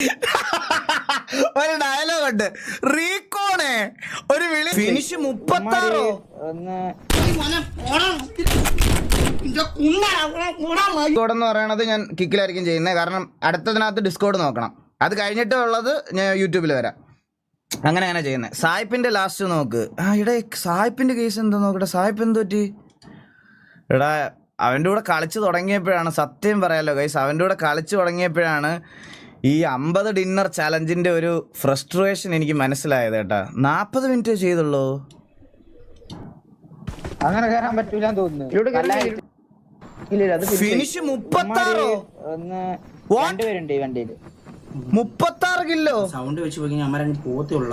ഒരു ഡയലോഗ് ഉണ്ട് റീകോണേ ഒരു വിളി ഫിനിഷ് മുപ്പത്തി ആറോ ഒന്ന് ഡിസ്കോഡ് എന്ന് പറയണത് ഞാൻ കിക്കിലായിരിക്കും ചെയ്യുന്നത് കാരണം അടുത്തതിനകത്ത് ഡിസ്കോഡ് നോക്കണം അത് കഴിഞ്ഞിട്ട് ഉള്ളത് ഞാൻ യൂട്യൂബിൽ വരാം അങ്ങനെ അങ്ങനെ ചെയ്യുന്നത് സായിപ്പിന്റെ ലാസ്റ്റ് നോക്ക് ആ ഇടേ സായിപ്പിന്റെ കേസ് എന്താ നോക്കട്ടെ സായിപ്പ് എന്ത് പറ്റി എടാ അവൻ്റെ കൂടെ കളിച്ച് തുടങ്ങിയപ്പോഴാണ് സത്യം പറയാലോ ഗൈസ് അവൻ്റെ കൂടെ കളിച്ച് തുടങ്ങിയപ്പോഴാണ് ഈ അമ്പത് ഡിന്നർ ചലഞ്ചിന്റെ ഒരു ഫ്രസ്ട്രേഷൻ എനിക്ക് മനസ്സിലായത് കേട്ടാ നാൽപ്പത് മിനിറ്റ് ചെയ്തുള്ളൂ അങ്ങനെ കയറാൻ പറ്റൂല തോന്നുന്നു ഇവിടെ നല്ല കയറി height. ഇല്ല ഇല്ല, അത് ഫിനിഷ് മുപ്പത്താറോ ഒന്ന് What? രണ്ടുപേരുണ്ട് ഈ വണ്ടിയില് മുപ്പത്താറ് കിലോ സൗണ്ട് വെച്ച് പോയി കഴിഞ്ഞാൽ അമ്മരങ്ങ് പോത്തുള്ള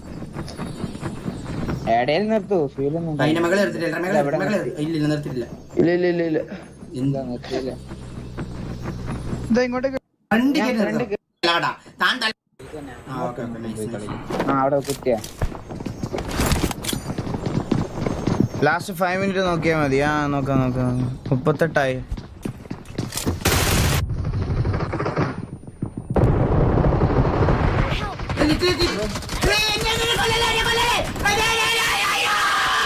ഇടയിൽ നിർത്തൂ ഫീലൊന്നും അതിന്റെ മകളെ എടുത്തിട്ടില്ല മകളെ മകളെ ഇല്ല ഇല്ല നിർത്തിയില്ല ഇല്ല ഇല്ല ഇല്ല ഇല്ല എന്താ നിർത്തിയില്ല വണ്ടി കയറി നിർത്തണം. അല്ലാടാ, താൻ തല- ആ, ഓക്കേ, ഓക്കേ, nice, nice. ആ അവിടെ കുത്തിയാ ലാസ്റ്റ് ഫൈവ് മിനിറ്റ് നോക്കിയാൽ മതി ആ നോക്കാം നോക്കാം മുപ്പത്തെട്ടായി നിക്ക്, നിക്ക്. ഏയ്, എന്നെ, എന്നെ കൊല്ലല്ലേ, എന്നെ കൊല്ലല്ലേ. അയ്യോ, അയ്യോ, അയ്യോ, അയ്യോ.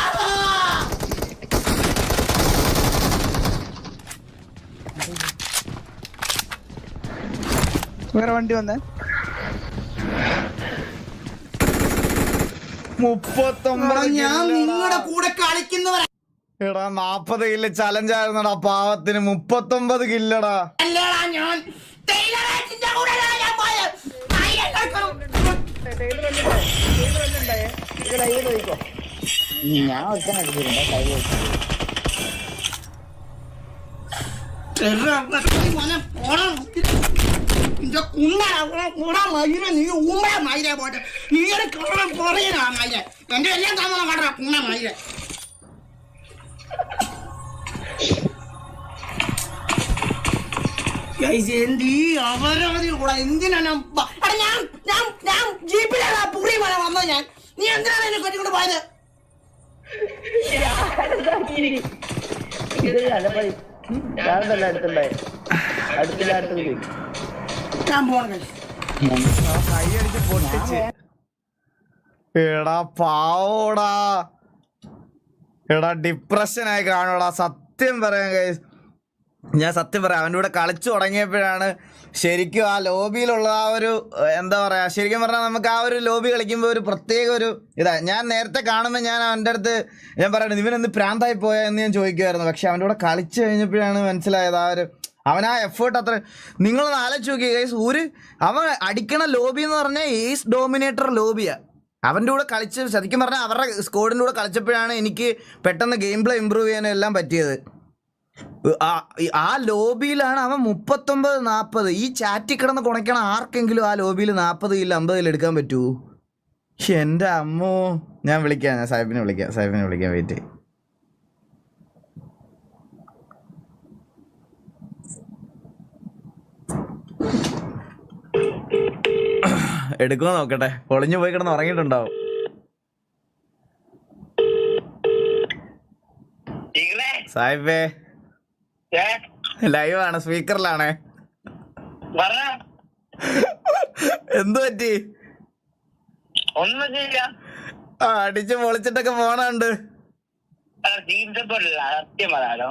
വേറെ വണ്ടി വന്നേ മുപ്പത്തൊമ്പത് എടാ, ഞാൻ നിങ്ങളുടെ കൂടെ കളിക്കുന്നവരാ എടാ നാപ്പത് കില്ല് ചലഞ്ച് ആയിരുന്നടാ പാവത്തിന് മുപ്പത്തൊമ്പത് കില്ലടാ അല്ലേടാ ഞാൻ ടൈലറേറ്റിന്റെ കൂടെയാ ഞാൻ പോയത്. അയ്യല്ലോ. ഞാൻ ഒരുത്തൻ അടിച്ചിട്ടുണ്ട് കൈ വെച്ചിട്ട്. എടാ, മോനെ, പോടാ. ഇന്റെ കുണ്ണാ, പോടാ മയിലെ, നീ ഊമ്പ മയിലെ പോട്ടെ നീ ഒരു കള്ളം പറയണ മയിലെ എന്റെ എല്ലാം താമസം കണ്ട കുണ്ണ മയിലെ ഗൈസ്, എന്ത് ഈ അപരാധി കൂടെ എന്തിനാ ഞാൻ പ- എടാ, ഞാൻ ഞാൻ ഞാൻ ജീപ്പിലാണ് പുറി പോലെ വന്നത് ഞാൻ നീ എന്തിനാണ് എന്നെ കെട്ടിക്കൊണ്ട് പോയത് ഇത് അലപ്പഴി ഞാനല്ല അടുത്തുണ്ടായി അടുത്തില്ല അടുത്ത് ഞാൻ പോണ ഗൈസ് കൈയടിച്ച് പൊട്ടിച്ച് എടാ പാവോടാ എടാ ഡിപ്രഷൻ ആയി കാണൂടാ സത്യം പറയാൻ guys. ഞാൻ സത്യം പറയാം അവൻ്റെ കൂടെ കളിച്ചു തുടങ്ങിയപ്പോഴാണ് ശരിക്കും ആ ലോബിയിലുള്ള ആ ഒരു ഏഹ്, എന്താ പറയാ ശരിക്കും പറഞ്ഞാൽ നമുക്ക് ആ ഒരു ലോബി കളിക്കുമ്പോൾ ഒരു പ്രത്യേക ഒരു ഇതാ ഞാൻ നേരത്തെ കാണുമ്പോൾ ഞാൻ അവൻ്റെ അടുത്ത് ഞാൻ പറയണത് ഇവനെന്ത് പ്രാന്തായി പോയാ എന്ന് ഞാൻ ചോദിക്കുമായിരുന്നു പക്ഷെ അവൻ്റെ കൂടെ കളിച്ചു കഴിഞ്ഞപ്പോഴാണ് മനസ്സിലായത് ആ ഒരു അവൻ ആ എഫേർട്ട് അത്ര നിങ്ങളൊന്ന് ആലോചിച്ച് നോക്കിയ ഗൈസ് ഒരു അവൻ അടിക്കണ ലോബി എന്ന് പറഞ്ഞാൽ ഏസ് ഡോമിനേറ്റർ ലോബിയാ അവൻ്റെ കൂടെ കളിച്ച് ശരിക്കും പറഞ്ഞാൽ അവരുടെ സ്കോഡിൻ്റെ കൂടെ കളിച്ചപ്പോഴാണ് എനിക്ക് പെട്ടെന്ന് ഗെയിം പ്ലേ ഇമ്പ്രൂവ് ചെയ്യാനും എല്ലാം പറ്റിയത് ആ- ഈ- ആ ലോബിയിലാണ് അവൻ മുപ്പത്തൊമ്പത് നാൽപ്പത് ഈ ചാറ്റിൽ കിടന്ന് കുണയ്ക്കണ ആർക്കെങ്കിലും ആ ലോബിയിൽ നാൽപ്പത് ഇല്ല അമ്പത് ഇല്ല എടുക്കാൻ പറ്റൂ എൻ്റെ അമ്മോ ഞാൻ വിളിക്കാം ഞാൻ സാഹിബിനെ വിളിക്കാം സാഹിബിനെ വിളിക്കാം വെയിറ്റ് എടുക്കുമോ നോക്കട്ടെ പൊളിഞ്ഞു പോയി കിടന്ന് ഉറങ്ങിയിട്ടുണ്ടാവും സാഹിബേ ലൈവാണ് സ്പീക്കറിലാണ് എന്തു പറ്റി ഒന്നും ചെയ്യില്ല ആ അടിച്ച് പൊളിച്ചിട്ടൊക്കെ പോണുണ്ട് ടീം സപ്പോർട്ട് ഇല്ല സത്യം പറയാലോ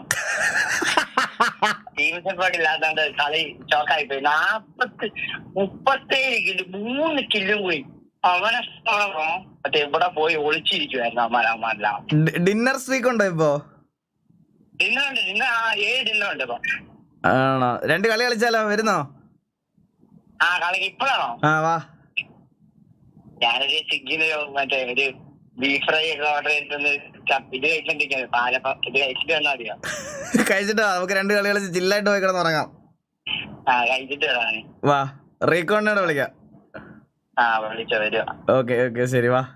ടീം സപ്പോർട്ട് ഇല്ലാത്തോണ്ട് കളി ചോക്കായി പോയി നാപ്പത്തി മുപ്പത്തേഴ് കില്ല് മൂന്ന് കില്ലും പോയി അവനെ കാണുമ്പോ മറ്റേ ഇവിടെ പോയി ഒളിച്ചിരിക്കുവായിരുന്നു അമ്മാരമ്മാരെല്ലാം ഡിന്നർ സ്ട്രീക്ക് ഉണ്ടോ ഇപ്പോ ഡിന്നുണ്ട് ഡിന്ന ആ ഏഴ് ഡിന്നുണ്ട് ഇപ്പൊ ആണോ രണ്ട് കളി കളിച്ചാലോ വരുന്നോ ആ കളി ഇപ്പോഴാണോ ആ വാ ഞാനൊരു സ്വിഗ്ഗിന് മറ്റേ ഒരു ബീഫ് ഫ്രൈ ഒക്കെ ഓർഡർ ചെയ്തിട്ടൊന്ന് ചപ്പ് ഇത് കഴിച്ചോണ്ടിരിക്കുന്നത് പാലപ്പം ഇത് കഴിച്ചിട്ട് വന്നാൽ മതിയോ കഴിച്ചിട്ടോ നമുക്ക് രണ്ട് കളി കളിച്ച് ചില്ലായിട്ട് പോയി കിടന്ന് ഉറങ്ങാം ആ കഴിച്ചിട്ട് വരാണ് വാ റീകോണിനോട് വിളിക്കാം ആ വിളിച്ചോ വരുവാ ഓക്കെ ഓക്കെ ശരി വാ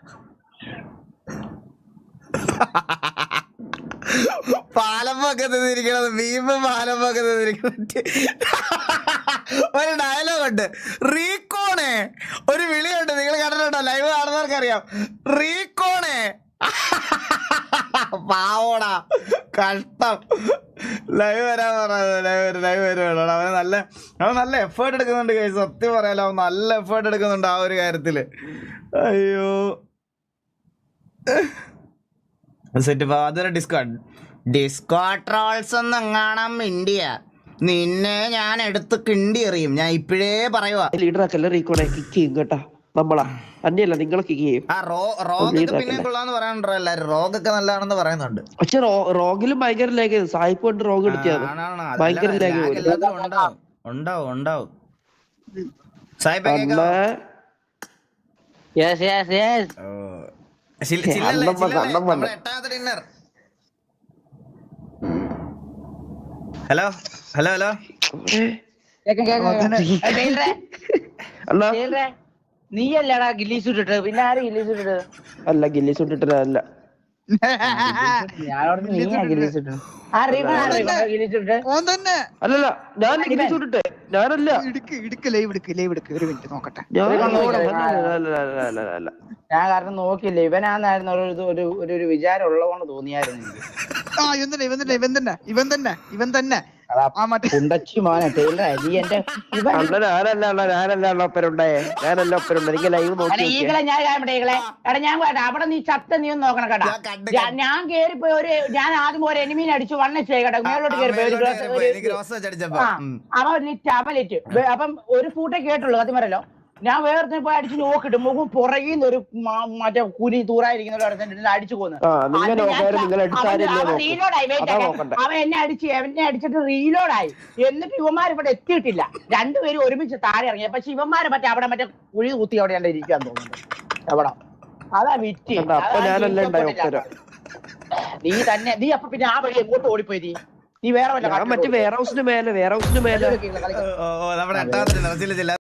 പാലപ്പൊക്കെ തിന്നിരിക്കണത് ബീഫ് പാലപ്പൊക്കെ തിന്നിരിക്കണത് ഒരു ഡയലോഗ് ഉണ്ട് റീകോണേ ഒരു വിളിയുണ്ട് നിങ്ങൾ കണ്ടിട്ടുണ്ടോ ലൈവ് കാണുന്നവർക്ക് അറിയാം റീകോണേ പാവോടാ കഷ്ടം ലൈവ് വരാൻ പറയുന്നത് ലൈവ് ലൈവ് വരുവാണ് അവന് നല്ല അവൻ നല്ല എഫേർട്ട് എടുക്കുന്നുണ്ട് കൈ സത്യം പറയാലോ അവൻ നല്ല എഫേർട്ട് എടുക്കുന്നുണ്ട് ആ ഒരു കാര്യത്തില് അയ്യോ സെറ്റ് അതൊരു ഡിസ്കോ ഡിസ്കോ ട്രോൾസ് ഒന്നും കാണാൻ ഇന്ത്യ നിന്നെ ഞാൻ എടുത്ത് കിണ്ടി എറിയും ഞാൻ ഇപ്പോഴേ പറയുവാ ലീഡർ ആക്കല്ല റീക്കോണെ കിക്ക് ചെയ്യും കേട്ടാ നമ്മളാ തന്നെയല്ല നിങ്ങളെ കിക്ക് ചെയ്യും ആ റോ റോഗൊക്കെ പിന്നെ കൊള്ളാന്ന് പറയാനുണ്ടോ എല്ലാരും റോഗൊക്കെ നല്ലതാണെന്ന് പറയുന്നുണ്ട് പക്ഷെ റോഗിലും ഭയങ്കര ലേഖ സായിപ്പ് കൊണ്ട് റോഗ് എടുത്തതാണ് ആണാണ്. ഭയങ്കര അതെല്ലാം lag lag പോലും. എല്ലാത്തിലും ഉണ്ടാവും ഉണ്ടാവും ഉണ്ടാവും സായിപ്പ് കേൾക്കാവോ? അന്ന് യെസ് യെസ് യെസ് ഓ. ചില്ല- ചില്ലല്ലേ, അണ്ണം വന്ന്, ചില്ലല്ലേ? അണ്ണം വന്ന്. നമ്മുടെ എട്ടാമത്തെ ഡിന്നർ ഹലോ ഹലോ ഹലോ കേക്കാം കേക്കാം അല്ല നീ അല്ലടാ ഗില്ലീസ് ഇട്ടിട്ട് പിന്നെ ആരും ഗില്ലീസ് ഇട്ടിട്ട് അല്ല ഗില്ലീസ് കൊണ്ടിട്ടല്ല അല്ല ഞാനോട് നീയാ ഗില്ലീസ് ഇട്ടത് ആ റീബൺ ആ റീബൺ ഗില്ലീസ് ഇട്ടിട്ട് ഓൻ തന്നെ അല്ലല്ല ഞാൻ ഗില്ലീസ് കൊണ്ടിട്ടെ ഞാനല്ല ഇടുക്ക് ഇടുക്ക് ലൈവ് എടുക്ക് ലൈവ് എടുക്ക് ഒരു മിനിറ്റ് നോക്കട്ടെ ഞാൻ ഇവൻ അല്ല, നോക്കില്ല, അല്ല, അല്ല, അല്ല, അല്ല, അല്ല, അല്ല. ഞാൻ കാരണം നോക്കില്ല ഇവനാന്നായിരുന്നു ഒരു ഇത് ഒരു ഒരു ഒരു വിചാരം ഉള്ളതുകൊണ്ട് തോന്നിയായിരുന്നു എനിക്ക് ആ ഇവൻ തന്നെ ഇവൻ തന്നെ ഇവൻ തന്നെ ഇവൻ തന്നെ ഇവൻ തന്നെ അതാ ആ മറ്റേ കുണ്ടച്ചി മോനെ ടൈലർ നീ എന്റെ ഇവൻ അല്ല ഞാനല്ല അല്ല ഞാനല്ല അല്ല ഒപ്പരുണ്ടേ ഞാനല്ല ഒപ്പരുണ്ടേ എനിക്ക് ലൈവ് നോക്കി എടാ നോക്കിയേ ഈകളെ ഞാൻ ഇവിടെ ഈകളെ എടാ ഞാൻ കേട്ടാ അവിടെ നീ ചത്ത നീ ഒന്ന് നോക്കണം കേട്ടാ ഞാൻ കണ്ട് ഞാൻ- ഞാൻ കേറിപ്പോയി ഒരു ഞാൻ ആദ്യം ഒരു എനിമീനെ അടിച്ചു വണ്ണ കേട്ടോ മേലോട്ട് കയറിപ്പോയി ഒരു ഗ്ലാസ് എനിക്ക് ഒരു- റോസ് വെച്ചടിച്ചപ്പോ ആ, അവൻ ലിറ്റ് അവൻ ലിറ്റ് വേ- അപ്പം ഒരു ഫൂട്ടേ കേട്ടുള്ളൂ സത്യം പറയല്ലോ ഞാൻ വേറെ പോയി അടിച്ച് നോക്കിട്ട് മുഖം പുറകിന്ന് ഒരു മ- മറ്റേ കുനി തൂറായിരിക്കുന്ന ഒരു അടുത്ത് അടിച്ചു പോന്നു ആ നിങ്ങൾ നോക്കാറ് നിങ്ങൾ അടിച്ചാരില്ലേ നോക്കും റീലോഡായി അതാ നോക്കണ്ടേ. അവൻ എന്നെ അടിച്ച് എന്നെ അടിച്ചിട്ട് റീലോഡായി എന്നിട്ട് ഇവന്മാർ ഇവിടെ എത്തിയിട്ടില്ല രണ്ടുപേരും ഒരുമിച്ച് താഴെ ഇറങ്ങി പക്ഷെ ഇവന്മാര് മറ്റേ അവിടെ മറ്റേ കുഴി കുത്തി അവിടെ ഞാൻ ഇരിക്കാൻ തോന്നുന്നു എവിടെ അതാ വിറ്റ് കണ്ടോ, അപ്പൊ അതാ ഞാനല്ലേ ഉണ്ടായി ജീവിക്കപ്പെട്ടില്ല. ഒപ്പരം. നീ തന്നെ നീ അപ്പൊ പിന്നെ ആ വഴി എങ്ങോട്ട് ഓടിപ്പോയി നീ നീ വേറെ വല്ല ഞാൻ മറ്റേ വെയർ ഹൗസിന് മേലെ വെയർ ഹൗസിന് മേലെ കളിക്കാൻ ഓ ഓ, നമ്മുടെ എട്ടാമത്തെ dinner. ചില്ല ചില്ല